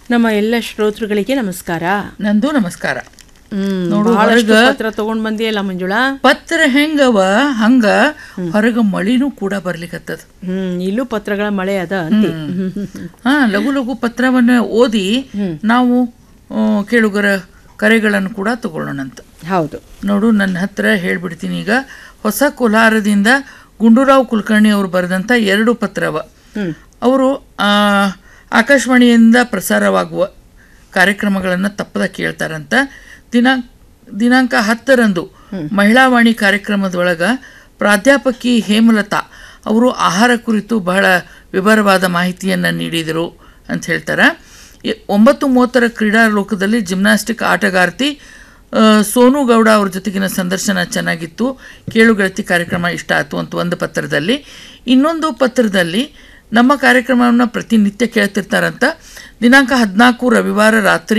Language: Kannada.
ನಮ್ಮ ಎಲ್ಲ ಶ್ರೋತೃಗಳಿಗೆ ನಮಸ್ಕಾರ ನಂದು ನಮಸ್ಕಾರ ಹ್ಮ್ ನೋಡು, ಬಹಳಷ್ಟು ಹೊರಗ- ಪತ್ರ ತಗೊಂಡ್ ಬಂದಿಯಲ್ಲ ಮಂಜುಳಾ ಪತ್ರ ಹೆಂಗವ ಹಂಗ ಹೊರಗ ಮಳಿನೂ ಕೂಡ ಬರ್ಲಿಕತ್ತದ ಹ್ಮ್ ಇಲ್ಲೂ ಪತ್ರಗಳ ಮಳೆ ಅದ ಅಂತಿ ಹಾ ಲಘು ಲಘು ಪತ್ರವನ್ನ ಓದಿ ನಾವು ಆ, ಕೇಳುಗರ ಕರೆಗಳನ್ನು ಕೂಡ ತಗೊಳ್ಳೋಣಂತ ಹೌದು ನೋಡು ನನ್ನ ಹತ್ರ ಹೇಳ್ಬಿಡ್ತೀನಿ ಈಗ ಹೊಸ ಕೋಲಾರದಿಂದ ಗುಂಡೂರಾವ್ ಕುಲಕರ್ಣಿ ಅವರು ಬರೆದಂಥ ಎರಡು ಪತ್ರವ ಅವರು ಆ, ಆಕಾಶವಾಣಿಯಿಂದ ಪ್ರಸಾರವಾಗುವ ಕಾರ್ಯಕ್ರಮಗಳನ್ನು ತಪ್ಪದ ಕೇಳ್ತಾರಂತ ದಿನಾಂಕ ದಿನಾಂಕ ಹತ್ತರಂದು ಮಹಿಳಾವಾಣಿ ಕಾರ್ಯಕ್ರಮದೊಳಗ ಪ್ರಾಧ್ಯಾಪಕಿ ಹೇಮಲತಾ ಅವರು ಆಹಾರ ಕುರಿತು ಬಹಳ ವಿವರವಾದ ಮಾಹಿತಿಯನ್ನು ನೀಡಿದರು ಅಂತ ಹೇಳ್ತಾರೆ ಎ- ಒಂಬತ್ತು ಮೂವತ್ತರ ಕ್ರೀಡಾ ಲೋಕದಲ್ಲಿ ಜಿಮ್ನಾಸ್ಟಿಕ್ ಆಟಗಾರ್ತಿ ಆ, ಸೋನು ಗೌಡ ಅವ್ರ ಜೊತೆಗಿನ ಸಂದರ್ಶನ ಚೆನ್ನಾಗಿತ್ತು ಕೇಳುಗೆಳತಿ ಕಾರ್ಯಕ್ರಮ ಇಷ್ಟ ಆಯಿತು ಅಂತ ಒಂದು ಪತ್ರದಲ್ಲಿ ಇನ್ನೊಂದು ಪತ್ರದಲ್ಲಿ ನಮ್ಮ ಕಾರ್ಯಕ್ರಮವನ್ನು ಪ್ರತಿನಿತ್ಯ ಕೇಳ್ತಿರ್ತಾರಂತ ದಿನಾಂಕ ಹದಿನಾಲ್ಕು ರವಿವಾರ ರಾತ್ರಿ